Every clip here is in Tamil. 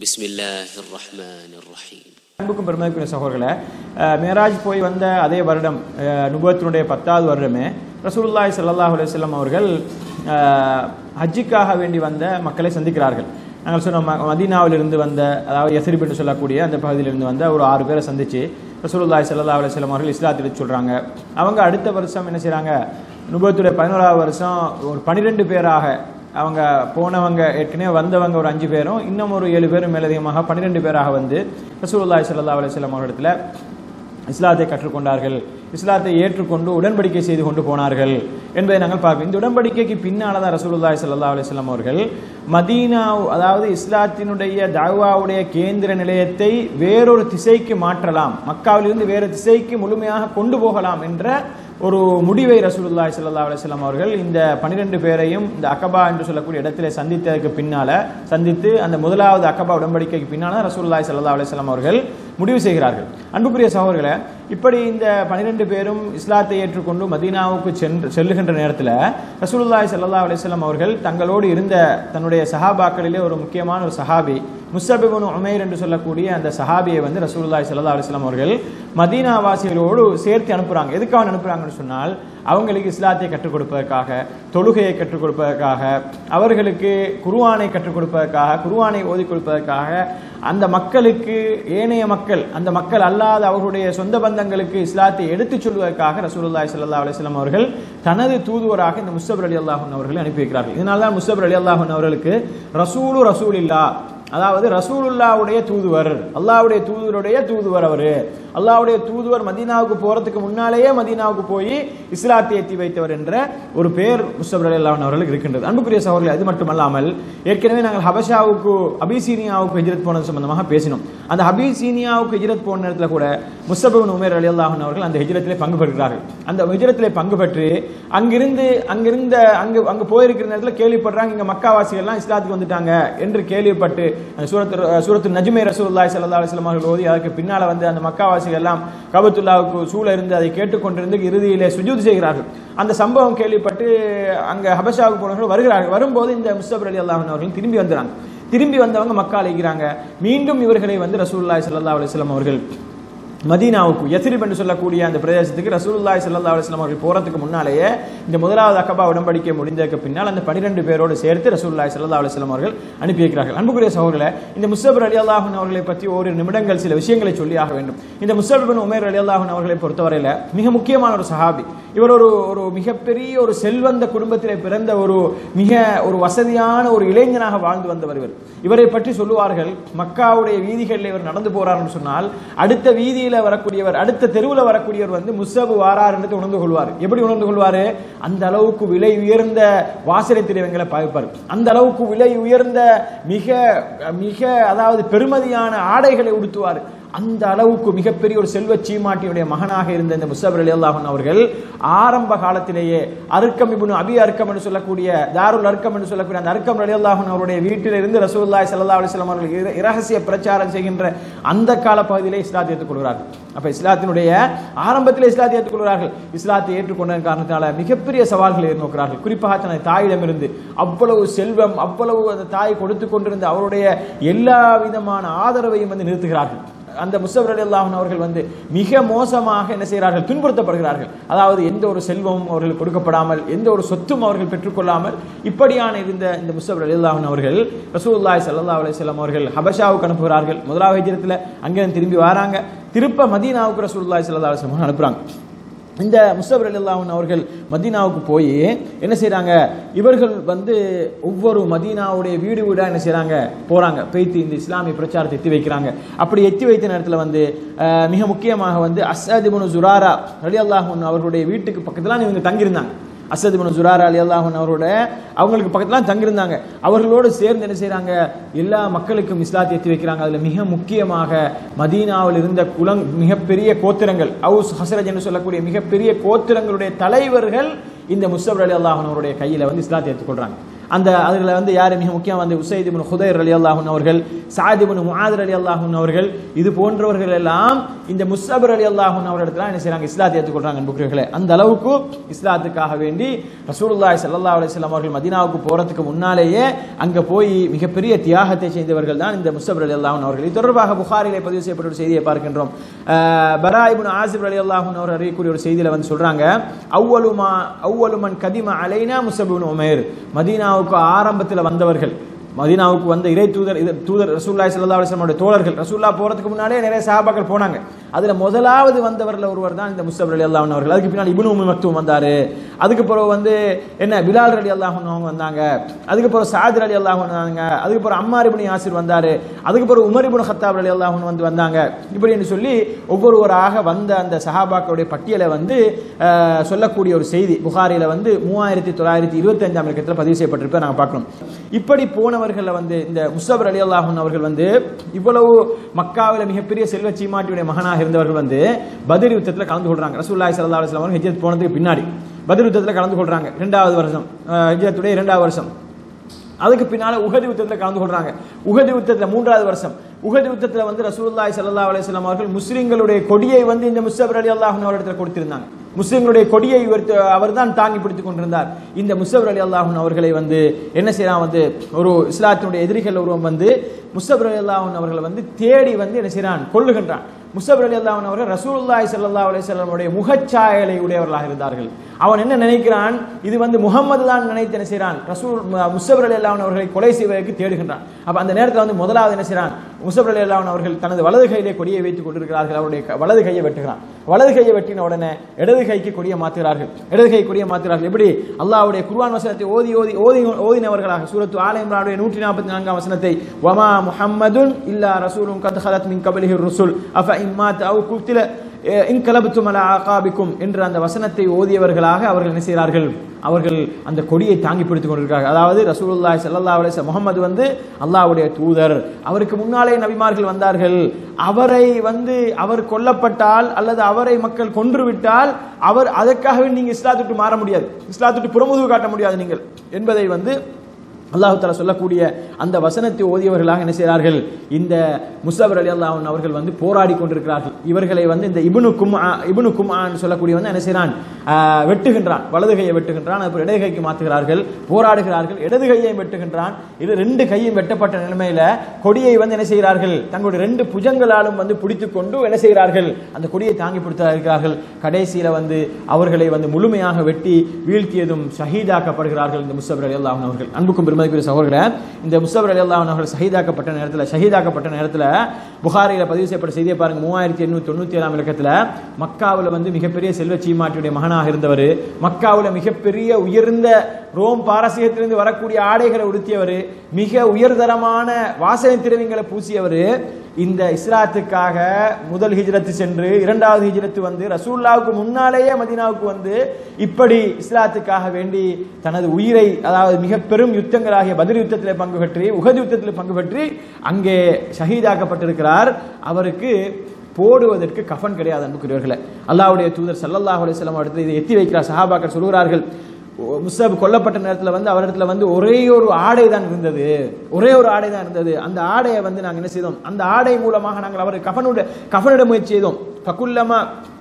بسم الله الرحمن الرحيم அன்புக்கும் பெருமதிக்குரிய சகோதரர்களே அஹ், மேராஜ் போய் வந்த அதே வருடம் அஹ், நுபுவத்தினுடைய பத்தாவது வருடமே ரசூலுல்லாஹி ஸல்லல்லாஹு அலைஹி வஸல்லம் அவர்கள் அஹ், ஹஜ்ஜுக்காக வேண்டி வந்த மக்களை சந்திக்கிறார்கள் நாங்கள் சொன்ன ம- மதீனாவிலிருந்து வந்த அதாவது யஸ்ரிப் என்று சொல்லக்கூடிய அந்த பகுதியிலிருந்து வந்த ஒரு ஆறு பேரை சந்திச்சு ரசூலுல்லாஹி ஸல்லல்லாஹு அலைஹி வஸல்லம் அவர்கள் இஸ்லாத்தை எடுத்து சொல்றாங்க அவங்க அடுத்த வருஷம் என்ன செய்றாங்க நுபுவத்துடைய பதினோராவது வருஷம் ஒரு பனிரெண்டு பேராக அவங்க போனவங்க ஏற்கனவே வந்தவங்க ஒரு அஞ்சு பேரும் இன்னும் ஒரு ஏழு பேரும் மேலதிகமாக பன்னிரெண்டு பேராக வந்து ரசூலுல்லாஹி ஸல்லல்லாஹு அலைஹி வஸல்லம் அவர்களிடத்துல இஸ்லாத்தை கற்றுக்கொண்டார்கள் இஸ்லாத்தை ஏற்றுக்கொண்டு உடன்படிக்கை செய்து கொண்டு போனார்கள் என்பதை நாங்கள் பார்ப்போம் இந்த உடன்படிக்கைக்கு பின்னால தான் ரசூலுல்லாஹி ஸல்லல்லாஹு அலைஹி வஸல்லம் அவர்கள் மதீனா அதாவது இஸ்லாத்தினுடைய தாவாவுடைய கேந்திர நிலையத்தை வேறொரு திசைக்கு மாற்றலாம் மக்காவிலிருந்து வேறு திசைக்கு முழுமையாக கொண்டு போகலாம் என்ற ஒரு முடிவை ரசூலுல்லாஹி ஸல்லல்லாஹு அலைஹி வஸல்லம் அவர்கள் இந்த 12 பேரையும் இந்த அகபா என்று சொல்லக்கூடிய இடத்திலே சந்தித்ததற்கு பின்னால சந்தித்து அந்த முதலாவது அகபா உடன்படிக்கைக்கு பின்னால ரசூலுல்லாஹி ஸல்லல்லாஹு அலைஹி வஸல்லம் அவர்கள் முடிவு செய்கிறார்கள் அன்புக்குரிய சகோதரர்களே இப்படி இந்த 12 பேரும் இஸ்லாத்தை ஏற்றுக்கொண்டு மதீனாவுக்கு சென்று செல்லுகின்ற நேரத்தில் ரசூலுல்லாஹி ஸல்லல்லாஹு அலைஹி வஸல்லம் அவர்கள் தங்களோடு இருந்த தன்னுடைய சஹாபாக்களிலே ஒரு முக்கியமான ஒரு சஹாபி முஸ்தபிபுன் உமைர் என்று சொல்லக்கூடிய அந்த சஹாபியை வந்து ரசூலுல்லாஹி ஸல்லல்லாஹு அலைஹி வஸல்லம் அவர்கள் மதீனா வாசிகளோடு சேர்த்து அனுப்புறாங்க எதுக்காக அனுப்புறாங்கன்னு சொன்னால் அவங்களுக்கு இஸ்லாத்தை கற்றுக் கொடுப்பதற்காக தொழுகையை கற்றுக் கொடுப்பதற்காக அவர்களுக்கு குருவானை கற்றுக் கொடுப்பதற்காக குருவானை ஓதி கொடுப்பதற்காக அந்த மக்களுக்கு ஏனைய மக்கள் அந்த மக்கள் அல்லாத அவர்களுடைய சொந்த பந்தங்களுக்கு இஸ்லாத்தை எடுத்துச் சொல்வதற்காக ரசூலுல்லாஹி ஸல்லல்லாஹு அலைஹி வஸல்லம் அவர்கள் தனது தூதுவராக இந்த முஸ்தபர் அலி அல்லாஹன் அவர்களை அனுப்பி வைக்கிறார்கள் இதனால தான் முஸ்தபர் அலி அல்லாஹன் அவர்களுக்கு ரசூலு ரசூல் இல்லா அதாவது ரசூலுல்லாவுடைய தூதுவர் அல்லாஹ்வுடைய தூதுவருடைய தூதுவர் அவரு அல்லாஹ்வுடைய தூதுவர் மதீனாவுக்கு போறதுக்கு முன்னாலேயே மதீனாவுக்கு போய் இஸ்லாத்தை ஏற்றி வைத்தவர் என்ற ஒரு பேர் முஸ்தபர் அலி அல்லாஹன் அவர்களுக்கு இருக்கின்றது அன்புக்குரிய சகோதரர்கள் அது மட்டுமல்லாமல் ஏற்கனவே நாங்கள் ஹபஷாவுக்கு அபிசீனியாவுக்கு ஹிஜ்ரத் போனது சம்பந்தமாக பேசினோம் அந்த அபிசீனியாவுக்கு ஹிஜ்ரத் போன நேரத்தில் கூட முஸ்தபின் உமேர் அலி அல்லாஹன் அவர்கள் அந்த ஹிஜ்ரத்திலே பங்கு பெறுகிறார்கள் அந்த ஹிஜ்ரத்திலே பங்கு பெற்று அங்கிருந்து அங்கிருந்த அங்கு அங்கு போயிருக்கிற நேரத்தில் கேள்விப்படுறாங்க இங்க மக்காவாசிகள்லாம் இஸ்லாத்துக்கு வந்துட்டாங்க என்று கேள்விப்பட்டு அந்த சூரத்து சூரத்து நஜ்மே ரசூலுல்லாஹி ஸல்லல்லாஹு அலைஹி வஸல்லம் அவர்கள் ஓதி அதற்கு பின்னால வந்து அந்த மக்காவாசிகள் எல்லாம் கபத்துல்லாவுக்கு சூழ இருந்து அதை கேட்டுக்கொண்டிருந்து இறுதியிலே சுஜூத் செய்கிறார்கள் அந்த சம்பவம் கேள்விப்பட்டு அங்க ஹபஷாவுக்கு போனவர்கள் வருகிறார்கள் வரும்போது இந்த முஸ்தபர் அலி அல்லாஹன் அவர்கள் திரும்பி வந்துறாங்க திரும்பி வந்தவங்க மக்கா அழைக்கிறாங்க மீண்டும் இவர்களை வந்து ரசூலுல்லாஹி ஸல்லல்லாஹு அலைஹி வஸல்லம் அவர்கள் மதீனாவுக்கு யத்ரிப் என்று சொல்லக்கூடிய அந்த பிரதேசத்துக்கு ரசூலுல்லாஹி ஸல்லல்லாஹு அலைஹி வஸல்லம் அவர்கள் போறதுக்கு முன்னாலேயே இந்த முதலாவது அக்கபா உடன்படிக்கை முடிந்ததற்கு பின்னால் அந்த 12 பேரோடு சேர்த்து ரசூலுல்லாஹி ஸல்லல்லாஹு அலைஹி வஸல்லம் அவர்கள் அனுப்பி வைக்கிறார்கள் அன்புக்குரிய சகோதரர்களே இந்த முஸ்தபர் அலி அல்லாஹன் அவர்களை பற்றி ஒரு நிமிடங்கள் சில விஷயங்களை சொல்லி ஆக வேண்டும் இந்த முஸ்தபர் பின் உமேர் அலி அல்லாஹன் அவர்களை பொறுத்தவரையில மிக முக்கியமான ஒரு சஹாபி இவர் ஒரு ஒரு மிகப்பெரிய ஒரு செல்வந்த குடும்பத்திலே பிறந்த ஒரு மிக ஒரு வசதியான ஒரு இளைஞனாக வாழ்ந்து வந்தவர் இவர் இவரை பற்றி சொல்லுவார்கள் மக்காவுடைய வீதிகளில் இவர் நடந்து போறார்னு சொன்னால் அடுத்த வீதியில வரக்கூடியவர் அடுத்த தெருவில் வரக்கூடியவர் வந்து முஸ்ஸபு வாரார் என்று உணர்ந்து கொள்வார் எப்படி உணர்ந்து கொள்வாரு அந்த அளவுக்கு விலை உயர்ந்த வாசலை திரைவங்களை பாய்ப்பார் அந்த அளவுக்கு விலை உயர்ந்த மிக மிக அதாவது பெருமதியான ஆடைகளை உடுத்துவார் அந்த அளவுக்கு மிகப்பெரிய ஒரு செல்வ சீமாட்டியுடைய மகனாக இருந்த இந்த முஸ்தபர் அலி அல்லாஹன் அவர்கள் ஆரம்ப காலத்திலேயே அருக்கம் இப்னு அபி அர்க்கம் என்று சொல்லக்கூடிய தாருல் அர்க்கம் என்று சொல்லக்கூடிய அந்த அர்க்கம் அலி அல்லாஹன் அவருடைய வீட்டில் இருந்து ரசூலுல்லாஹி ஸல்லல்லாஹு அலைஹி வஸல்லம் அவர்கள் இர- இரகசிய பிரச்சாரம் செய்கின்ற அந்த கால பகுதியிலே இஸ்லாத்தை ஏற்றுக்கொள்கிறார்கள் அப்ப இஸ்லாத்தினுடைய ஆரம்பத்தில் இஸ்லாத்தை ஏற்றுக்கொள்கிறார்கள் இஸ்லாத்தை ஏற்றுக்கொண்டதன் காரணத்தினால மிகப்பெரிய சவால்களை எதிர்நோக்கிறார்கள் குறிப்பாக தனது தாயிடமிருந்து அவ்வளவு செல்வம் அவ்வளவு அந்த தாய் கொடுத்து கொண்டிருந்த அவருடைய எல்லா விதமான ஆதரவையும் வந்து நிறுத்துகிறார்கள் அந்த முஸ்தபர் அலி அல்லாஹன் அவர்கள் வந்து மிக மோசமாக என்ன செய்கிறார்கள் துன்புறுத்தப்படுகிறார்கள் அதாவது எந்த ஒரு செல்வமும் அவர்கள் கொடுக்கப்படாமல் எந்த ஒரு சொத்தும் அவர்கள் பெற்றுக்கொள்ளாமல் இப்படியான இருந்த இந்த முஸ்தபர் அலி அல்லாஹன் அவர்கள் ரசூலுல்லாஹி ஸல்லல்லாஹு அலைஹி வஸல்லம் அவர்கள் ஹபஷாவுக்கு அனுப்புகிறார்கள் முதலாவது ஹிஜ்ரத்தில் அங்கிருந்து திரும்பி வராங்க திருப்ப மதீனாவுக்கு ரசூலுல்லாஹி ஸல்லல்லாஹு அலைஹி வஸல்லம் அனுப்புறாங்க இந்த முஸ்தபர் அல்லாஹன் அவர்கள் மதீனாவுக்கு போய் என்ன செய்றாங்க இவர்கள் வந்து ஒவ்வொரு மதீனாவுடைய வீடு வீடா என்ன செய்றாங்க போறாங்க போய்த்து இந்த இஸ்லாமிய பிரச்சாரத்தை எத்தி வைக்கிறாங்க அப்படி எத்தி வைத்த நேரத்தில் வந்து அஹ், மிக முக்கியமாக வந்து அஸ்ஸத் இப்னு ஜுராரா அலி அல்லாஹன் அவர்களுடைய வீட்டுக்கு பக்கத்துல இவங்க தங்கியிருந்தாங்க அசத் இப்னு ஜுராரா அலி அல்லாஹன் அவரோட அவங்களுக்கு பக்கத்துல தங்கியிருந்தாங்க அவர்களோடு சேர்ந்து என்ன செய்றாங்க எல்லா மக்களுக்கும் இஸ்லாத்தை ஏற்றி வைக்கிறாங்க அதுல மிக முக்கியமாக மதீனாவில் இருந்த குலங் மிகப்பெரிய கோத்திரங்கள் அவுஸ் ஹசரஜ் என்று சொல்லக்கூடிய மிகப்பெரிய கோத்திரங்களுடைய தலைவர்கள் இந்த முஸ்தபர் அலி அல்லாஹன் அவருடைய கையில வந்து இஸ்லாத்தை ஏற்றுக்கொள்றாங்க அந்த அதுல வந்து யாரு மிக முக்கியம் வந்து உசைத் இப்னு ஹுதைர் அலி அல்லாஹூன் அவர்கள் சாத் இப்னு முஆதர் அலி அல்லாஹூன் அவர்கள் இது போன்றவர்கள் எல்லாம் இந்த முஸ்அபர் அலி அல்லாஹூன் அவரிடத்துல என்ன செய்றாங்க இஸ்லாத்தை ஏற்றுக்கொள்றாங்க அன்புக்குரியவர்களே அந்த அளவுக்கு இஸ்லாத்துக்காக வேண்டி ரசூலுல்லாஹி ஸல்லல்லாஹு அலைஹி வஸல்லம் அவர்கள் மதீனாவுக்கு போறதுக்கு முன்னாலேயே அங்க போய் மிகப்பெரிய தியாகத்தை செய்தவர்கள் தான் இந்த முஸ்அபர் அலி அல்லாஹூன் அவர்கள் இது தொடர்பாக புகாரிலே பதிவு செய்யப்பட்ட ஒரு செய்தியை பார்க்கின்றோம் அஹ், பரா இப்னு ஆசிப் அலி அல்லாஹூன் அவர் அறியக்கூடிய ஒரு செய்தியில வந்து சொல்றாங்க அவ்வளுமா அவ்வளுமன் கதிம அலைனா முஸ்அப் உமேர் மதீனாவுக்கு ஆரம்பத்தில் வந்தவர்கள் மதீனாவுக்கு வந்த இறை தூதர் இது தூதர் ரசூல்லாய் சல்லா அலிஸ்லமுடைய தோழர்கள் ரசூல்லா போறதுக்கு முன்னாலே நிறைய சஹாபாக்கள் போனாங்க அதுல முதலாவது வந்தவர்ல ஒருவர் தான் இந்த முஸ்தப் அலி அல்லாஹ் அவர்கள் அதுக்கு பின்னாடி இப்னு உம்மி மக்தூம் வந்தாரு அதுக்கு பிறகு வந்து என்ன பிலால் அலி அல்லாஹ் அவங்க வந்தாங்க அதுக்கு பிறகு சாதிர் அலி அல்லாஹ் வந்தாங்க அதுக்கு பிறகு அம்மார் இப்னு யாசிர் வந்தாரு அதுக்கு பிறகு உமர் இப்னு ஹத்தாப் அலி அல்லாஹ் வந்து வந்தாங்க இப்படின்னு சொல்லி ஒவ்வொருவராக வந்த அந்த சஹாபாக்களுடைய பட்டியலை வந்து அஹ், சொல்லக்கூடிய ஒரு செய்தி புகாரில வந்து மூவாயிரத்தி தொள்ளாயிரத்தி இருபத்தி அஞ்சாம் இலக்கத்தில் பதிவு செய்யப்பட்டிருப்ப நாங்கள் பார்க்கணும் இப்படி போனவர்களில் வந்து இந்த முஸ்தபர் அலி அல்லாஹூன் அவர்கள் வந்து இவ்வளவு மக்காவில் மிகப்பெரிய செல்வ சீமாட்டியுடைய மகனாக இருந்தவர்கள் வந்து பதிர் யுத்தத்தில் கலந்து கொள்றாங்க ரசூல்லாய் சல்லா அலுவலாம் அவர்கள் ஹிஜ்ரத் போனதுக்கு பின்னாடி பதிர் யுத்தத்தில் கலந்து கொள்றாங்க இரண்டாவது வருஷம் அஹ், ஹிஜ்ரத்துடைய இரண்டாவது வருஷம் அதுக்கு பின்னால உகது யுத்தத்தில் கலந்து கொள்றாங்க உகது யுத்தத்தில் மூன்றாவது வருஷம் உகது யுத்தத்தில் வந்து ரசூலுல்லாஹி ஸல்லல்லாஹு அலைஹி வஸல்லம் அவர்கள் முஸ்லிம்களுடைய கொடியை வந்து இந்த முஸ்தபர் அலி அல்லாஹ் அவரிடத்தில் கொடுத்திருந்தாங்க முஸ்லிம்களுடைய கொடியை அவர் தான் தாங்கி பிடித்துக் கொண்டிருந்தார் இந்த முஸ்தபர் அலி அல்லாஹ் அவர்களை வந்து என்ன செய்யறான் வந்து ஒரு இஸ்லாத்தினுடைய எதிரிகள் ஒருவன் வந்து முஸ்தபர் அலி அல்லாஹ் அவர்களை வந்து தேடி வந்து என்ன செய்யறான் கொள்ளுகின்றான் முஸ்தபர் அலி அல்லாஹ் அவர்கள் ரசூலுல்லாஹி ஸல்லல்லாஹு அலைஹி வஸல்லமுடைய முகச்சாயலை உடையவர்களாக இருந்தார்கள் அவன் என்ன நினைக்கிறான் இது வந்து முகமது தான் நினைத்து என்ன செய்கிறான் ரசூல் முஸ்தபர் அலி அல்லாஹ் அவர்களை கொலை செய்வதற்கு தேடுகின்றான் அப்ப அந்த நேரத்தில் வந்து முதலாவது என்ன செய்கிறான் முஸ்தபர் அலி அல்லாஹ் அவர்கள் தனது வலது கையிலே கொடியை வைத்துக் கொண்டிருக்கிறார்கள் அவருடைய க- வலது கையை வெட்டுகிறான் வலது கையை வெட்டின உடனே இடது கைக்கு கொடியை மாற்றுகிறார்கள் இடது கை கொடியை மாற்றுகிறார்கள் எப்படி அல்லாஹ்வுடைய குர்ஆன் வசனத்தை ஓதி ஓதி ஓதி ஓதினவர்களாக சூரத்து ஆல இம்ரானுடைய நூற்றி நாற்பத்தி நான்காம் வசனத்தை வமா முஹம்மதுன் இல்லா ரசூலும் கத் ஹலத் மின் கபலிஹி ருசுல் அஃப இம்மாத் அவு குத்தில இன்கலபத்தும் அலா ஆகாபிக்கும் என்ற அந்த வசனத்தை ஓதியவர்களாக அவர்கள் என்ன செய்கிறார்கள் அவர்கள் அந்த கொடியை தாங்கி பிடித்துக் கொண்டிருக்கிறார்கள் அதாவது ரசூலுல்லாஹி ஸல்லல்லாஹு அலைஹி வஸல்லம் முகமது வந்து அல்லாஹ்வுடைய தூதர் அவருக்கு முன்னாலே நபிமார்கள் வந்தார்கள் அவரை வந்து அவர் கொல்லப்பட்டால் அல்லது அவரை மக்கள் கொன்று விட்டால் அவர் அதற்காகவே நீங்க இஸ்லாத்துக்கு மாற முடியாது இஸ்லாத்துக்கு புறமுதுகு காட்ட முடியாது நீங்கள் என்பதை வந்து அல்லாஹ் தஆலா சொல்லக்கூடிய அந்த வசனத்தை ஓதியவர்களாக என்ன செய்கிறார்கள் இந்த முஸ்தபர் அலி அல்லாஹ் அவர்கள் வந்து போராடி கொண்டிருக்கிறார்கள் இவர்களை வந்து இந்த இபுனு கும் இபுனு கும்ஆன் சொல்லக்கூடிய வந்து என்ன செய்கிறான் ஆஹ், வெட்டுகின்றான் வலது கையை வெட்டுகின்றான் அப்புறம் இடது கைக்கு மாற்றுகிறார்கள் போராடுகிறார்கள் இடது கையை வெட்டுகின்றான் இது ரெண்டு கையும் வெட்டப்பட்ட நிலைமையில கொடியை வந்து என்ன செய்கிறார்கள் தங்களுடைய ரெண்டு புஜங்களாலும் வந்து பிடித்துக் கொண்டு என்ன செய்கிறார்கள் அந்த கொடியை தாங்கி பிடித்து இருக்கிறார்கள் கடைசியில வந்து அவர்களை வந்து முழுமையாக வெட்டி வீழ்த்தியதும் ஷஹீதாக்கப்படுகிறார்கள் இந்த முஸ்தபர் அலி அல்லாஹ் அவர்கள் அன்புக்கும் பெருமதிக்குரிய சகோதரர்களே இந்த முஸ்தபர் அலி அல்லாஹ் அவர்கள் ஷஹீதாக்கப்பட்ட நேரத்தில் ஷஹீதாக்கப்பட்ட நேரத்தில் புகாரியில் பதிவு செய்யப்பட்ட செய்தியை பாருங்க மூவாயிரத்தி எண்ணூத்தி தொண்ணூத்தி ஏழாம் இலக்கத்தில் மக்காவில் வந்து மிகப்பெரிய செல்வ சீமாட்டியுடைய மகனாக இருந்தவர் மக்காவில் மிகப்பெரிய உயர்ந்த ரோம் பாரசீகத்திலிருந்து வரக்கூடிய ஆடைகளை உடுத்தியவர் மிக உயர்தரமான வாசனை திரவியங்களை பூசியவர் இந்த இஸ்லாத்துக்காக முதல் ஹிஜ்ரத்து சென்று இரண்டாவது ஹிஜ்ரத்து வந்து ரசூல்லாவுக்கு முன்னாலேயே மதீனாவுக்கு வந்து இப்படி இஸ்லாத்துக்காக வேண்டி தனது உயிரை அதாவது மிக பெரும் யுத்தங்களாகிய பதில் யுத்தத்தில் பங்கு பெற்று உகது யுத்தத்தில் பங்கு பெற்று அங்கே ஷஹீதாக்கப்பட்டிருக்கிறார் அவருக்கு போடுவதற்கு கஃன் கிடையாது அன்புக்குரியவர்களே அல்லாஹ்வுடைய தூதர் ஸல்லல்லாஹு அலைஹி வஸல்லம் அடுத்து இதை எத்தி வைக்கிறார் சஹாபாக்கள் சொல்கிறார்கள் முஸ்தப் கொல்லப்பட்ட நேரத்தில் வந்து அவரிடத்துல வந்து ஒரே ஒரு ஆடை தான் இருந்தது ஒரே ஒரு ஆடை தான் இருந்தது அந்த ஆடையை வந்து நாங்கள் என்ன செய்தோம் அந்த ஆடை மூலமாக நாங்கள் அவரை கஃனுடைய கஃனிட முயற்சி செய்தோம் ஃபகுல்லமா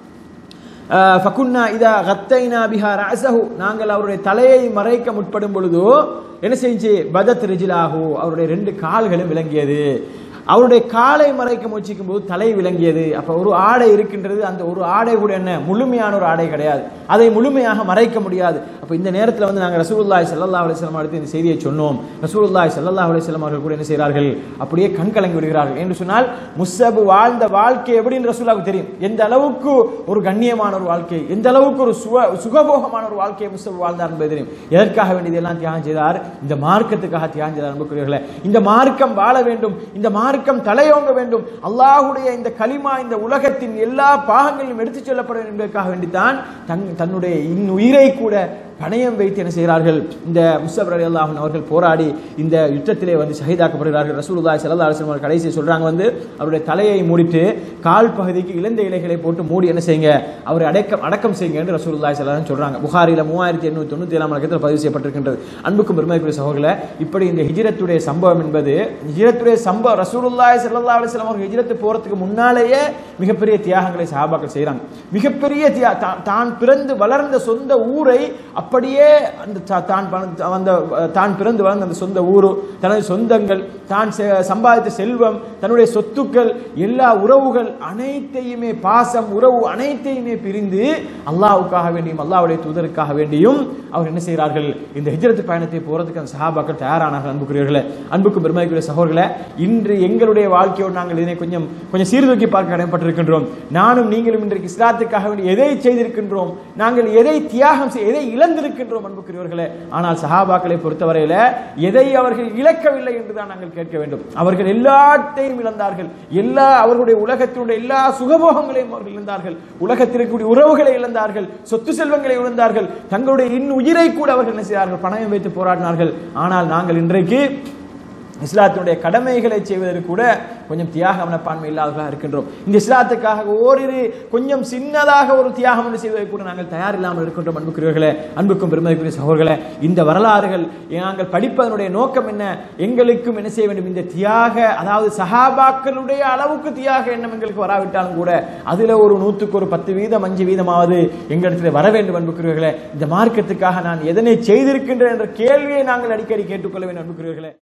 அஹ், ஃபகுன்னா இதா கத்தைனா பிஹா ரஅஸஹு நாங்கள் அவருடைய தலையை மறைக்க முற்படும் பொழுதோ என்ன செஞ்சு பதத் ரிஜிலாஹு அவருடைய ரெண்டு கால்களும் விளங்கியது அவருடைய காலை மறைக்க முயற்சிக்கும் போது தலை விளங்கியது அப்ப ஒரு ஆடை இருக்கின்றது அந்த ஒரு ஆடை கூட என்ன முழுமையான ஒரு ஆடை கிடையாது அதை முழுமையாக மறைக்க முடியாது அப்ப இந்த நேரத்தில் வந்து நாங்கள் ரசூலுல்லாஹி ஸல்லல்லாஹு அலைஹி வஸல்லம் அடுத்து இந்த செய்தியை சொன்னோம் ரசூலுல்லாஹி ஸல்லல்லாஹு அலைஹி வஸல்லம் அவர்கள் கூட என்ன செய்கிறார்கள் அப்படியே கண் கலங்கி விடுகிறார்கள் என்று சொன்னால் முஸ்ஸப் வாழ்ந்த வாழ்க்கை எப்படின்னு ரசூலுல்லாஹ்வுக்கு தெரியும் எந்த அளவுக்கு ஒரு கண்ணியமான ஒரு வாழ்க்கை எந்த அளவுக்கு ஒரு சுக சுகபோகமான ஒரு வாழ்க்கையை முஸ்ஸப் வாழ்ந்தார் என்பது தெரியும் எதற்காக வேண்டியது எல்லாம் தியாகம் செய்தார் இந்த மார்க்கத்துக்காக தியாகம் செய்தார் அன்புக்குரியவர்களே இந்த மார்க்கம் வாழ வேண்டும் இந்த மார்க்கம் தலையோங்க வேண்டும் அல்லாஹ்வுடைய இந்த கலிமா இந்த உலகத்தின் எல்லா பாகங்களிலும் எடுத்துச் செல்லப்பட வேண்டும் என்பதற்காக வேண்டித்தான் தன் தன்னுடைய இன் உயிரை கூட பணயம் வைத்து என்ன செய்கிறார்கள் இந்த முஸ்தபர் அலி அல்லாஹன் அவர்கள் போராடி இந்த யுத்தத்திலே வந்து ஷஹீதாக்கப்படுகிறார்கள் ரசூலுல்லாஹி ஸல்லல்லாஹு அலைஹி வஸல்லம் அவர்கள் கடைசி சொல்றாங்க வந்து அவருடைய தலையை மூடிட்டு கால் பகுதிக்கு இழந்த இலைகளை போட்டு மூடி என்ன செய்யுங்க அவரை அடக்கம் அடக்கம் செய்யுங்க என்று ரசூலுல்லாஹி ஸல்லல்லாஹு அலைஹி வஸல்லம் சொல்றாங்க புகாரில மூவாயிரத்தி எண்ணூத்தி தொண்ணூத்தி ஏழாம் இலக்கத்தில் பதிவு செய்யப்பட்டிருக்கின்றது அன்புக்கும் பெருமைக்குரிய சகோதரர்களே இப்படி இந்த ஹிஜ்ரத்துடைய சம்பவம் என்பது ஹிஜ்ரத்துடைய சம்பவம் ரசூலுல்லாஹி ஸல்லல்லாஹு அலைஹி வஸல்லம் அவர்கள் ஹிஜ்ரத்து போறதுக்கு முன்னாலேயே மிகப்பெரிய தியாகங்களை சஹாபாக்கள் செய்றாங்க மிகப்பெரிய தியா தா- தான் பிறந்து வளர்ந்த சொந்த ஊரை அப்படியே அந்த தா- தான் பண- அந்த தான் பிறந்து வளர்ந்த அந்த சொந்த ஊரு தனது சொந்தங்கள் தான் செ- சம்பாதித்த செல்வம் தன்னுடைய சொத்துக்கள் எல்லா உறவுகள் அனைத்தையுமே பாசம் உறவு அனைத்தையுமே பிரிந்து அல்லாஹ்வுக்காக வேண்டியும் அல்லாஹ்வுடைய தூதருக்காக வேண்டியும் அவர் என்ன செய்கிறார்கள் இந்த ஹிஜ்ரத் பயணத்தை போறதுக்கு அந்த சஹாபாக்கள் தயாரானார்கள் அன்புக்குரியவர்களே அன்புக்கும் பெருமைக்குரிய சகோதரர்களே இன்று எங்களுடைய வாழ்க்கையோடு நாங்கள் இதனை கொஞ்சம் கொஞ்சம் சீர்தூக்கி பார்க்க கடமைப்பட்டிருக்கின்றோம் நானும் நீங்களும் இன்றைக்கு இஸ்லாத்துக்காக வேண்டி எதை செய்திருக்கின்றோம் நாங்கள் எதை தியாகம் செய் எதை இழந்திருக்கின்றோம் அன்புக்குரியவர்களே ஆனால் சஹாபாக்களை பொறுத்தவரையில எதை அவர்கள் இழக்கவில்லை என்றுதான் நாங்கள் கேட்க வேண்டும் அவர்கள் எல்லாத்தையும் இழந்தார்கள் எல்லா அவர்களுடைய உலகத்தினுடைய எல்லா சுகபோகங்களையும் அவர்கள் இழந்தார்கள் உலகத்தில் இருக்கக்கூடிய உறவுகளை இழந்தார்கள் சொத்து செல்வங்களை இழந்தார்கள் தங்களுடைய இன் உயிரை கூட அவர்கள் என்ன செய்தார்கள் பணயம் வைத்து போராடினார்கள் ஆனால் நாங்கள் இன்றைக்கு இஸ்லாத்தினுடைய கடமைகளை செய்வதற்கு கூட கொஞ்சம் தியாக மனப்பான்மை இல்லாதவர்களாக இருக்கின்றோம் இந்த இஸ்லாத்துக்காக ஓரிரு கொஞ்சம் சின்னதாக ஒரு தியாகம் ஒன்று செய்வதற்கு கூட நாங்கள் தயார் இல்லாமல் இருக்கின்றோம் அன்புக்குரியவர்களே அன்புக்கும் பெருமதிக்குரிய சகோதரர்களே இந்த வரலாறுகள் நாங்கள் படிப்பதனுடைய நோக்கம் என்ன எங்களுக்கும் என்ன செய்ய வேண்டும் இந்த தியாக அதாவது சஹாபாக்களுடைய அளவுக்கு தியாக எண்ணம் எங்களுக்கு வராவிட்டாலும் கூட அதுல ஒரு நூற்றுக்கு ஒரு பத்து வீதம் அஞ்சு வீதமாவது எங்களிடத்தில் வர வேண்டும் அன்புக்குரியவர்களே இந்த மார்க்கத்துக்காக நான் எதனை செய்திருக்கின்றேன் என்ற கேள்வியை நாங்கள் அடிக்கடி கேட்டுக்கொள்ள வேண்டும் அன்புக்குரியவர்களே